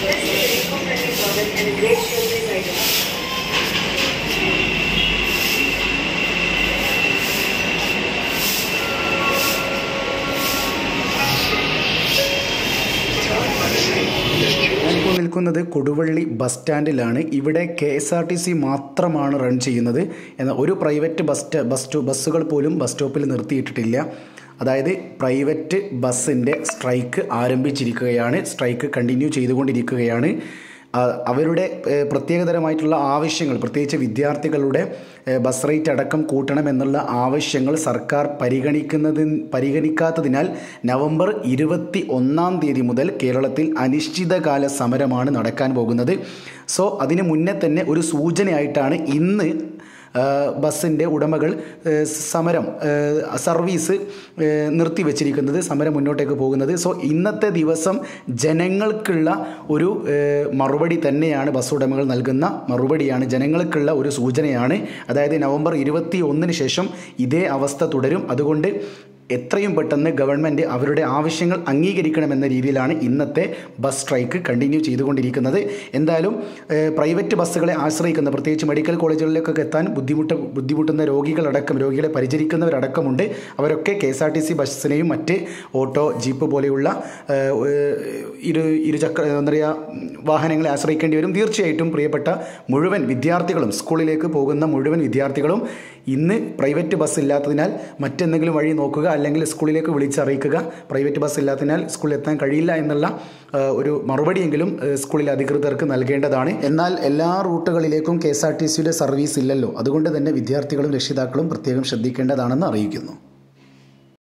This is an eco-friendly product and a great showcase item. ഞാനിപ്പോൾ നിൽക്കുന്നത് Koduvally bus സ്റ്റാൻഡിലാണ് ഇവിടെ K S R T C മാത്രമാണ് run ചെയ്യുന്നത് എന്നാൽ ഒരു പ്രൈവറ്റ് ബസ് സ്റ്റ- ബസ് സ്റ്റോ ബസ്സുകൾ പോലും ബസ് സ്റ്റോപ്പിൽ നിർത്തിയിട്ടിട്ടില്ല അതായത് പ്രൈവറ്റ് ബസ്സിൻ്റെ സ്ട്രൈക്ക് ആരംഭിച്ചിരിക്കുകയാണ് സ്ട്രൈക്ക് കണ്ടിന്യൂ ചെയ്തുകൊണ്ടിരിക്കുകയാണ് ആ, അവരുടെ ഏഹ്, പ്രത്യേകതരമായിട്ടുള്ള ആവശ്യങ്ങൾ പ്രത്യേകിച്ച് വിദ്യാർത്ഥികളുടെ ഏഹ്, ബസ് റേറ്റ് അടക്കം കൂട്ടണമെന്നുള്ള ആവശ്യങ്ങൾ സർക്കാർ പരിഗണിക്കുന്നതി പരിഗണിക്കാത്തതിനാൽ നവംബർ ഇരുപത്തി ഒന്നാം തീയതി മുതൽ കേരളത്തിൽ അനിശ്ചിതകാല സമരമാണ് നടക്കാൻ പോകുന്നത് സോ അതിന് മുന്നേ തന്നെ ഒരു സൂചനയായിട്ടാണ് ഇന്ന് ബസ്സിൻ്റെ ഉടമകൾ ഏഹ്, സമരം ഏഹ്, സർവീസ് ഏഹ്, നിർത്തിവെച്ചിരിക്കുന്നത് സമരം മുന്നോട്ടേക്ക് പോകുന്നത് സോ ഇന്നത്തെ ദിവസം ജനങ്ങൾക്കുള്ള ഒരു ഏഹ്, മറുപടി തന്നെയാണ് ബസ് ഉടമകൾ നൽകുന്ന മറുപടിയാണ് ജനങ്ങൾക്കുള്ള ഒരു സൂചനയാണ് അതായത് നവംബർ ഇരുപത്തി ഒന്നിന് ശേഷം ഇതേ അവസ്ഥ തുടരും അതുകൊണ്ട് എത്രയും പെട്ടെന്ന് ഗവൺമെൻറ് അവരുടെ ആവശ്യങ്ങൾ അംഗീകരിക്കണമെന്ന രീതിയിലാണ് ഇന്നത്തെ ബസ് സ്ട്രൈക്ക് കണ്ടിന്യൂ ചെയ്തുകൊണ്ടിരിക്കുന്നത് എന്തായാലും ഏഹ്, പ്രൈവറ്റ് ബസ്സുകളെ ആശ്രയിക്കുന്ന പ്രത്യേകിച്ച് മെഡിക്കൽ കോളേജുകളിലേക്കൊക്കെ എത്താൻ ബുദ്ധിമുട്ട് ബുദ്ധിമുട്ടുന്ന രോഗികളടക്കം രോഗികളെ പരിചരിക്കുന്നവരടക്കമുണ്ട് അവരൊക്കെ K S R T C ബസ്സിനെയും മറ്റ് ഓട്ടോ ജീപ്പ് പോലെയുള്ള ഏഹ്, ഏഹ്, ഇരു ഇരുചക്ര എന്താ പറയുക വാഹനങ്ങളെ ആശ്രയിക്കേണ്ടി വരും തീർച്ചയായിട്ടും പ്രിയപ്പെട്ട മുഴുവൻ വിദ്യാർത്ഥികളും സ്കൂളിലേക്ക് പോകുന്ന മുഴുവൻ വിദ്യാർത്ഥികളും ഇന്ന് പ്രൈവറ്റ് ബസ് ഇല്ലാത്തതിനാൽ മറ്റെന്തെങ്കിലും വഴി നോക്കുക അല്ലെങ്കിൽ സ്കൂളിലേക്ക് വിളിച്ചറിയിക്കുക പ്രൈവറ്റ് ബസ് ഇല്ലാത്തതിനാൽ സ്കൂളിൽ എത്താൻ കഴിയില്ല എന്നുള്ള ആ, ഒരു മറുപടിയെങ്കിലും ആ, സ്കൂളിലെ അധികൃതർക്ക് നൽകേണ്ടതാണ് എന്നാൽ എല്ലാ റൂട്ടുകളിലേക്കും കെ എസ് ആർ ടി സിയുടെ സർവീസ് ഇല്ലല്ലോ അതുകൊണ്ട് തന്നെ വിദ്യാർത്ഥികളും രക്ഷിതാക്കളും പ്രത്യേകം ശ്രദ്ധിക്കേണ്ടതാണെന്ന് അറിയിക്കുന്നു